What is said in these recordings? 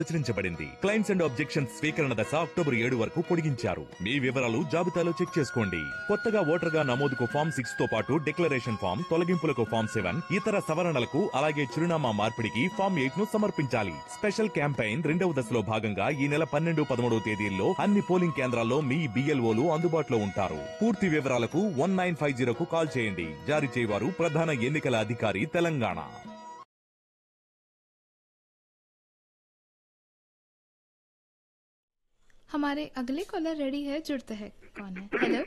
రచరించబడింది claims and objections స్వీకరణ దశ October ఏడు వరకు పొడిగించారు మీ వివరాలు జాబితాలో చెక్ చేసుకోండి కొత్తగా ఓటర్ గా నమోదుకు ఫామ్ సిక్స్ తో పాటు డిక్లరేషన్ ఫామ్ తొలగింపులకు ఫామ్ సెవెన్ ఇతర సవరణలకు అలాగే చిరునామా మార్పిడికి ఫామ్ ఎయిట్ ను సమర్పించాలి స్పెషల్ క్యాంపెయిన్ రెండవ దశలో భాగంగా ఈ నెల పన్నెండు పదమూడవ తేదీల్లో అన్ని పోలింగ్ కేంద్రాల్లో మీ బిఎల్ఓలు అందుబాటులో ఉంటారు పూర్తి వివరాలకు వన్ నైన్ ఫైవ్ జీరోకు కాల్ చేయండి జారీ చేయవారు ప్రధాన ఎన్నికల అధికారి తెలంగాణ हमारे अगले कॉलर रेडी है जुड़ते हैं कौन है हेलो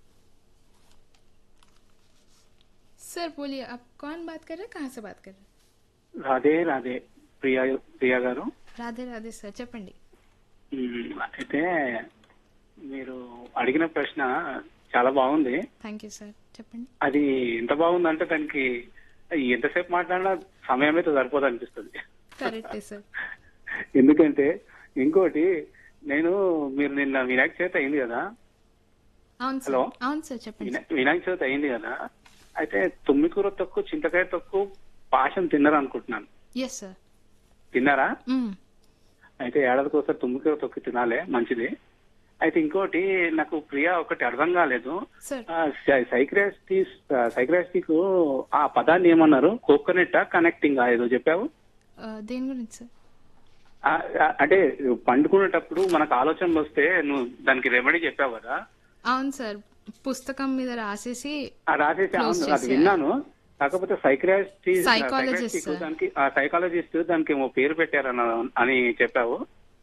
सर बोलिए आप कौन बात कर रहे हैं कहाँ से बात कर रहे हैं రాధే రాధే ప్రియా ప్రియా గారు రాధే రాధే సార్ చెప్పండి మ్మ్, అయితే మీరు అడిగిన ప్రశ్న చాలా బాగుంది థ్యాంక్ యూ సార్ చెప్పండి అది ఎంత బాగుందంటే దానికి ఎంతసేపు మాట్లాడినా సమయం అయితే సరిపోదు అనిపిస్తుంది కరెక్టే సార్ ఎందుకంటే ఇంకోటి నేను మీరు నిన్న వినాయక చవితి అయింది కదా అవును హలో? సార్ అవును సార్ చెప్పండి వినా- వినాయక చవితి అయింది కదా అయితే తుమ్మికూర తక్కువ చింతకాయ తక్కువ పాశం తిన్నారు అనుకుంటున్నాను ఎస్ సార్ తిన్నారా అయితే ఏడాదికి ఒకసారి తుమ్మికూర తొక్కి తినాలే మంచిది అయితే ఇంకోటి నాకు ప్రియా ఒకటి అర్థం కాలేదు సార్ సైక్రాస్టిస్ సైక్రాస్టిక్ ఆ పదాన్ని ఏమన్నారు కోకోనట్ కనెక్టింగ్ ఏదో చెప్పావు దేని గురించి సార్ ఆ, ఆ, అంటే పండుకునేటప్పుడు మనకు ఆలోచనలు వస్తే నువ్వు దానికి రెమెడీ చెప్పావు కదా అవును సార్ పుస్తకం మీద రాసేసి ఆ రాసేసి Close అవును అది చేసేయాలి. విన్నాను కాకపోతే సైక్రాస్టిస్ Psychologist, sir. దానికి ఆ సైకాలజిస్ట్ దానికి ఏమో పేరు పెట్టారన్న అని చెప్పావు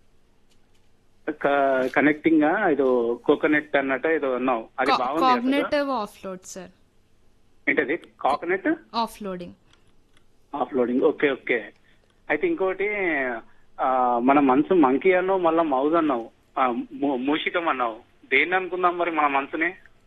కనెక్టింగ్ గా ఏదో కోకోనట్ అన్నట్టు ఏదో అన్నావు అది బాగుంది అసలు. కాగ్నేటివ్ ఆఫ్లోడ్ సార్ ఏంటది coconut offloading offloading okay okay అయితే ఇంకోటి ఆ, మన మనసు మంకీ అన్నావు మళ్ళా మౌజ్ అన్నావు ఆ, మూ- మూషికం అన్నావు దేన్ని అనుకుందాం మరి మన మనసుని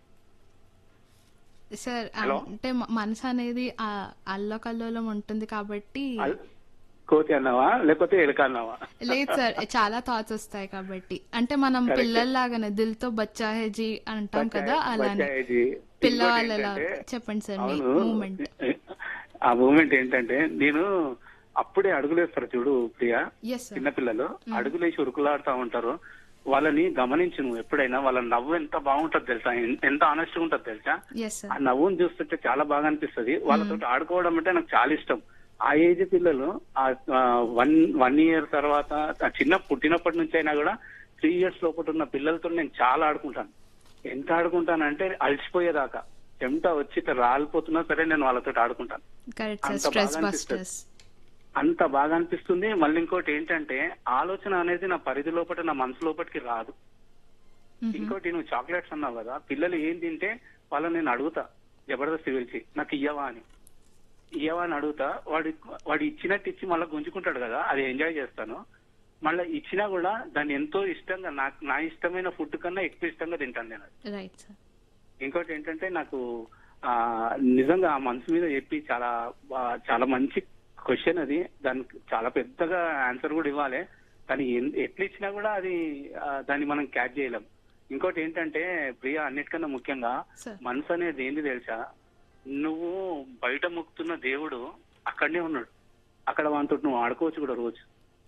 సార్ Hello? అంటే మ- మనసు అనేది ఆ- అల్లకల్లోలం ఉంటుంది కాబట్టి అల్- కోతి అన్నావా లేకపోతే ఎలుక అన్నావా లేదు సార్ చాలా థాట్స్ వస్తాయి కాబట్టి అంటే మనం Correct. పిల్లల్లాగానే దిల్తో బచ్చా హే జీ అంటాం కదా అలానే బచ్చాయిజీ. పిల్లవాళ్ళలా ఇంకోటి ఏంటంటే, చెప్పండి సార్ మీ అవును మూమెంట్ ఆ మూమెంట్ ఏంటంటే నేను అప్పుడే అడుగులేస్తారు చూడు ప్రియా ఎస్ సార్ చిన్నపిల్లలు అడుగులేసి ఉరుకులాడుతా ఉంటారు వాళ్ళని గమనించు నువ్వు ఎప్పుడైనా వాళ్ళ నవ్వు ఎంత బాగుంటది తెలుసా ఎన్- ఎంత ఆనెస్ట్ ఉంటది తెలుసా ఎస్ ఆ సార్ నవ్వుని చూస్తుంటే చాలా బాగా అనిపిస్తది వాళ్ళతో ఆడుకోవడం అంటే నాకు చాలా ఇష్టం ఆ ఏజ్ పిల్లలు ఆ వన్ వన్ ఇయర్ తర్వాత ఆ చిన్న పుట్టినప్పటి నుంచి అయినా కూడా త్రీ ఇయర్స్ లోపల ఉన్న పిల్లలతో నేను చాలా ఆడుకుంటాను ఎంత ఆడుకుంటానంటే అలసిపోయేదాకా చెమట వచ్చి ఇట్లా రాలిపోతున్నా సరే నేను వాళ్ళతో ఆడుకుంటాను కరెక్ట్ సార్ అంత స్ట్రెస్ బాగా బస్టర్స్ అంత బాగా అనిపిస్తుంది మళ్ళీ ఇంకోటి ఏంటంటే ఆలోచన అనేది నా పరిధి లోపల నా మనసు లోపలికి రాదు ఇంకోటి నువ్వు చాక్లెట్స్ అన్నావు కదా పిల్లలు ఏం తింటే వాళ్ళని నేను అడుగుతా జబర్దస్త్ పిలిచి నాకు ఇయ్యవా అని ఇయ్యవా అని అడుగుతా వాడి వాడు ఇచ్చినట్టు ఇచ్చి మళ్ళీ గుంజుకుంటాడు కదా అది ఎంజాయ్ చేస్తాను మళ్ళీ ఇచ్చినా కూడా దాన్ని ఎంతో ఇష్టంగా నాకు నా ఇష్టమైన ఫుడ్ కన్నా ఎక్కువ ఇష్టంగా తింటాను నేను అది. రైట్ సార్ ఇంకోటి ఏంటంటే నాకు ఆ నిజంగా ఆ మనసు మీద చెప్పి చాలా బా- చాలా మంచి క్వశ్చన్ అది దానికి చాలా పెద్దగా ఆన్సర్ కూడా ఇవ్వాలి కానీ ఎన్- ఎట్లా ఇచ్చినా కూడా అది ఆ, దాన్ని మనం క్యాచ్ చేయలేం ఇంకోటి ఏంటంటే ప్రియ అన్నిటికన్నా ముఖ్యంగా సార్ మనసు అనేది ఏంది తెలుసా నువ్వు బయట మొక్కుతున్న దేవుడు అక్కడనే ఉన్నాడు అక్కడ వానితో నువ్వు ఆడుకోవచ్చు కూడా రోజు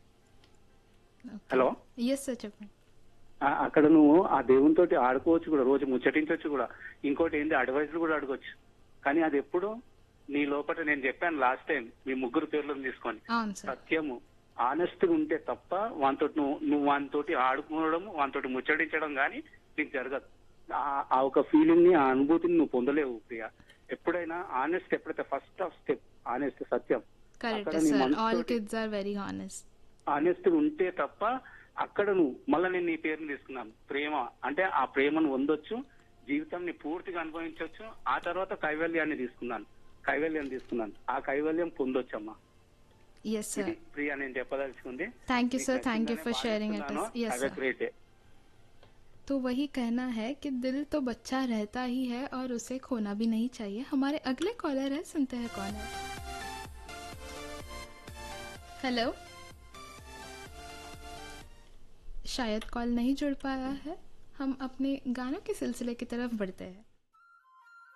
హలో ఎస్ సార్ చెప్పండి ఆ- అక్కడ నువ్వు ఆ దేవునితో ఆడుకోవచ్చు కూడా రోజు ముచ్చటించవచ్చు కూడా ఇంకోటి ఏంటి అడ్వైజర్ కూడా అడగొచ్చు కానీ అది ఎప్పుడు నీ లోపల నేను చెప్పాను లాస్ట్ టైం మీ ముగ్గురు పేర్లను తీసుకొని అవును సార్ సత్యము ఆనెస్ట్ గా ఉంటే తప్ప వానితో నువ్వు నువ్వు వానితోటి ఆడుకోవడం వానితోటి ముచ్చటించడం కానీ నీకు జరగదు ఆ- ఆ ఒక ఫీలింగ్ ని ఆ అనుభూతిని నువ్వు పొందలేవు ప్రియ ఎప్పుడైనా ఆనెస్ట్ ఎప్పుడైతే ఫస్ట్ ఆఫ్ స్టెప్ ఆనెస్ట్ సత్యం కరెక్ట్ అక్కడ నీ సార్ మనసుతోటి- all kids are very honest honest ఉంటే తప్ప అక్కడ నువ్వు మళ్ళీ నేను నీ పేరుని తీసుకున్నాను ప్రేమ అంటే ఆ ప్రేమను పొందొచ్చు జీవితాన్ని పూర్తిగా అనుభవించవచ్చు ఆ తర్వాత కైవల్యాన్ని తీసుకున్నాను కైవల్యం తీసుకున్నాను ఆ కైవల్యం పొందొచ్చమ్మా ఎస్ సార్ ఇది ప్రియా నేను చెప్పదలుచుకుంది thank you sir thank you for sharing it yes sir great day तो वही कहना है कि दिल तो बच्चा रहता ही है और उसे खोना भी नहीं चाहिए हमारे अगले कॉलर है सुनते हैं कौन है हेलो शायद कॉल नहीं जुड़ पाया है हम अपने गानों के सिलसिले की तरफ बढ़ते हैं